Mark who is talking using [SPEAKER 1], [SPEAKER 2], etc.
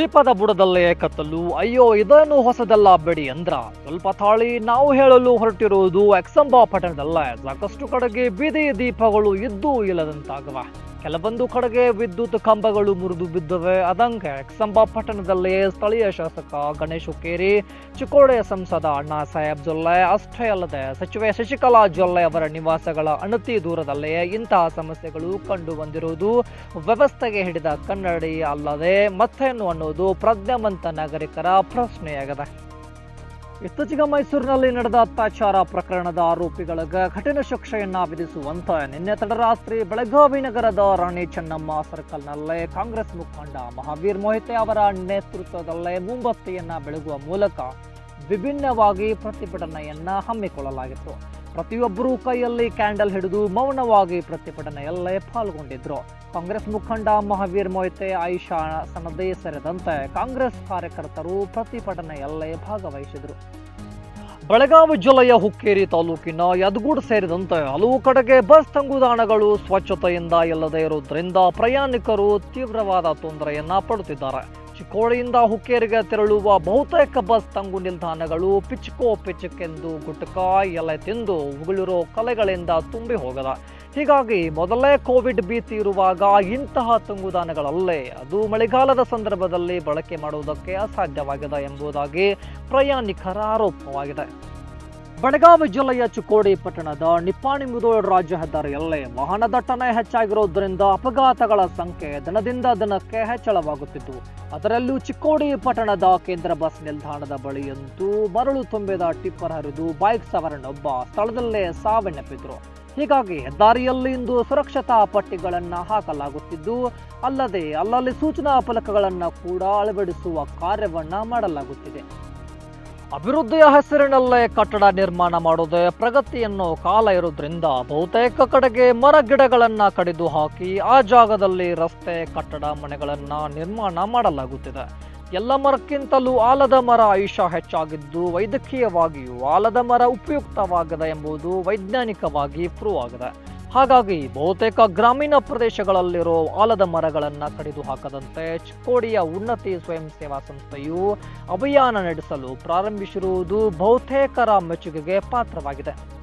[SPEAKER 1] ದೀಪದ ಬುಡದಲ್ಲೇ ಕತ್ತಲು ಅಯ್ಯೋ ಇದೇನು ಹೊಸದಲ್ಲ ಬಿಡಿ ಅಂದ್ರ ಸ್ವಲ್ಪ ತಾಳಿ ನಾವು ಹೇಳಲು ಹೊರಟಿರುವುದು ಎಕ್ಸಂಬ ಪಟ್ಟಣದಲ್ಲೇ ಸಾಕಷ್ಟು ಕಡೆಗೆ ಬೀದಿ ದೀಪಗಳು ಇದ್ದೂ ಇಲ್ಲದಂತಾಗವ ಕೆಲವೊಂದು ಕಡೆಗೆ ವಿದ್ಯುತ್ ಕಂಬಗಳು ಮುರಿದು ಬಿದ್ದವೆ ಅದಂಗೆ ಎಕ್ಸಂಬ ಪಟ್ಟಣದಲ್ಲಿ ಸ್ಥಳೀಯ ಶಾಸಕ ಗಣೇಶ್ ಹುಕ್ಕೇರಿ ಚಿಕ್ಕೋಡೆ ಸಂಸದ ಅಣ್ಣಾ ಸಾಹೇಬ್ ಜೊಲ್ಲೆ ಅಷ್ಟೇ ಅಲ್ಲದೆ ಸಚಿವೆ ಶಶಿಕಲಾ ಜೊಲ್ಲೆ ಅವರ ನಿವಾಸಗಳ ಅಣತಿ ದೂರದಲ್ಲೇ ಇಂತಹ ಸಮಸ್ಯೆಗಳು ಕಂಡು ಬಂದಿರುವುದು ವ್ಯವಸ್ಥೆಗೆ ಹಿಡಿದ ಕನ್ನಡಿ ಅಲ್ಲದೆ ಮತ್ತೇನು ಅನ್ನೋದು ಪ್ರಜ್ಞಾವಂತ ನಾಗರಿಕರ ಪ್ರಶ್ನೆಯಾಗಿದೆ ಇತ್ತೀಚೆಗೆ ಮೈಸೂರಿನಲ್ಲಿ ನಡೆದ ಅತ್ಯಾಚಾರ ಪ್ರಕರಣದ ಆರೋಪಿಗಳಿಗೆ ಕಠಿಣ ಶಿಕ್ಷೆಯನ್ನ ವಿಧಿಸುವಂತೆ ನಿನ್ನೆ ತಡರಾತ್ರಿ ಬೆಳಗಾವಿ ನಗರದ ರಾಣಿ ಚೆನ್ನಮ್ಮ ಸರ್ಕಲ್ನಲ್ಲೇ ಕಾಂಗ್ರೆಸ್ ಮುಖಂಡ ಮಹಾವೀರ್ ಮೊಹಿತೆ ಅವರ ನೇತೃತ್ವದಲ್ಲೇ ಮುಂಬತ್ತಿಯನ್ನ ಬೆಳಗುವ ಮೂಲಕ ವಿಭಿನ್ನವಾಗಿ ಪ್ರತಿಭಟನೆಯನ್ನ ಹಮ್ಮಿಕೊಳ್ಳಲಾಗಿತ್ತು ಪ್ರತಿಯೊಬ್ಬರೂ ಕೈಯಲ್ಲಿ ಕ್ಯಾಂಡಲ್ ಹಿಡಿದು ಮೌನವಾಗಿ ಪ್ರತಿಭಟನೆಯಲ್ಲೇ ಪಾಲ್ಗೊಂಡಿದ್ರು ಕಾಂಗ್ರೆಸ್ ಮುಖಂಡ ಮಹಾವೀರ್ ಮೊಯ್ತೆ ಆಯಿಷಾ ಸನದೇ ಸೇರಿದಂತೆ ಕಾಂಗ್ರೆಸ್ ಕಾರ್ಯಕರ್ತರು ಪ್ರತಿಭಟನೆಯಲ್ಲೇ ಭಾಗವಹಿಸಿದರು ಬೆಳಗಾವಿ ಜಿಲ್ಲೆಯ ಹುಕ್ಕೇರಿ ತಾಲೂಕಿನ ಯದಗೂಡು ಸೇರಿದಂತೆ ಹಲವು ಕಡೆಗೆ ಬಸ್ ತಂಗುದಾಣಗಳು ಸ್ವಚ್ಛತೆಯಿಂದ ಇಲ್ಲದೆ ಇರುವುದರಿಂದ ಪ್ರಯಾಣಿಕರು ತೀವ್ರವಾದ ತೊಂದರೆಯನ್ನ ಪಡುತ್ತಿದ್ದಾರೆ ಚಿಕ್ಕೋಡಿಯಿಂದ ಹುಕ್ಕೇರಿಗೆ ತೆರಳುವ ಬಹುತೇಕ ಬಸ್ ತಂಗು ನಿಲ್ದಾಣಗಳು ಪಿಚ್ಕೋ ಪಿಚಕೆಂದು ಗುಟ್ಕ ಎಲೆ ತಿಂದು ಉಗುಳಿರೋ ಕಲೆಗಳಿಂದ ತುಂಬಿ ಹೋಗದ ಹೀಗಾಗಿ ಮೊದಲೇ ಕೋವಿಡ್ ಭೀತಿ ಇರುವಾಗ ಇಂತಹ ತಂಗುದಾಣಗಳಲ್ಲೇ ಅದು ಮಳೆಗಾಲದ ಸಂದರ್ಭದಲ್ಲಿ ಬಳಕೆ ಮಾಡುವುದಕ್ಕೆ ಅಸಾಧ್ಯವಾಗಿದೆ ಎಂಬುದಾಗಿ ಪ್ರಯಾಣಿಕರ ಆರೋಪವಾಗಿದೆ ಬೆಳಗಾವಿ ಜಿಲ್ಲೆಯ ಚಿಕ್ಕೋಡಿ ಪಟ್ಟಣದ ನಿಪ್ಪಾಣಿ ಮುದೋಳ್ ರಾಜ್ಯ ಹೆದ್ದಾರಿಯಲ್ಲೇ ವಾಹನ ದಟ್ಟಣೆ ಹೆಚ್ಚಾಗಿರೋದ್ರಿಂದ ಅಪಘಾತಗಳ ಸಂಖ್ಯೆ ದಿನದಿಂದ ದಿನಕ್ಕೆ ಹೆಚ್ಚಳವಾಗುತ್ತಿದ್ದು ಅದರಲ್ಲೂ ಚಿಕ್ಕೋಡಿ ಪಟ್ಟಣದ ಕೇಂದ್ರ ಬಸ್ ನಿಲ್ದಾಣದ ಬಳಿಯಂತೂ ಮರಳು ತುಂಬಿದ ಟಿಪ್ಪರ್ ಹರಿದು ಬೈಕ್ ಸವಾರನೊಬ್ಬ ಸ್ಥಳದಲ್ಲೇ ಸಾವನ್ನಪ್ಪಿದ್ರು ಹೀಗಾಗಿ ಹೆದ್ದಾರಿಯಲ್ಲಿ ಇಂದು ಸುರಕ್ಷತಾ ಪಟ್ಟಿಗಳನ್ನ ಹಾಕಲಾಗುತ್ತಿದ್ದು ಅಲ್ಲದೆ ಅಲ್ಲಲ್ಲಿ ಸೂಚನಾ ಫಲಕಗಳನ್ನ ಕೂಡ ಅಳವಡಿಸುವ ಕಾರ್ಯವನ್ನ ಮಾಡಲಾಗುತ್ತಿದೆ ಅಭಿವೃದ್ಧಿಯ ಹೆಸರಿನಲ್ಲೇ ಕಟ್ಟಡ ನಿರ್ಮಾಣ ಮಾಡೋದೇ ಪ್ರಗತಿಯನ್ನು ಕಾಲ ಇರೋದ್ರಿಂದ ಬಹುತೇಕ ಕಡೆಗೆ ಮರ ಗಿಡಗಳನ್ನ ಕಡಿದು ಹಾಕಿ ಆ ಜಾಗದಲ್ಲಿ ರಸ್ತೆ ಕಟ್ಟಡ ಮನೆಗಳನ್ನ ನಿರ್ಮಾಣ ಮಾಡಲಾಗುತ್ತಿದೆ ಎಲ್ಲ ಮರಕ್ಕಿಂತಲೂ ಆಲದ ಮರ ಆಯುಷ್ಯ ಹೆಚ್ಚಾಗಿದ್ದು ವೈದ್ಯಕೀಯವಾಗಿಯೂ ಆಲದ ಮರ ಉಪಯುಕ್ತವಾಗಿದೆ ಎಂಬುದು ವೈಜ್ಞಾನಿಕವಾಗಿ ಪ್ರೂವ್ ಆಗಿದೆ ಹಾಗಾಗಿ ಬಹುತೇಕ ಗ್ರಾಮೀಣ ಪ್ರದೇಶಗಳಲ್ಲಿರೋ ಆಲದ ಮರಗಳನ್ನು ಕಡಿದು ಹಾಕದಂತೆ ಚಿಕ್ಕೋಡಿಯ ಉನ್ನತಿ ಸ್ವಯಂ ಸೇವಾ ಸಂಸ್ಥೆಯು ಅಭಿಯಾನ ನಡೆಸಲು ಪ್ರಾರಂಭಿಸಿರುವುದು ಬಹುತೇಕರ ಮೆಚ್ಚುಗೆಗೆ ಪಾತ್ರವಾಗಿದೆ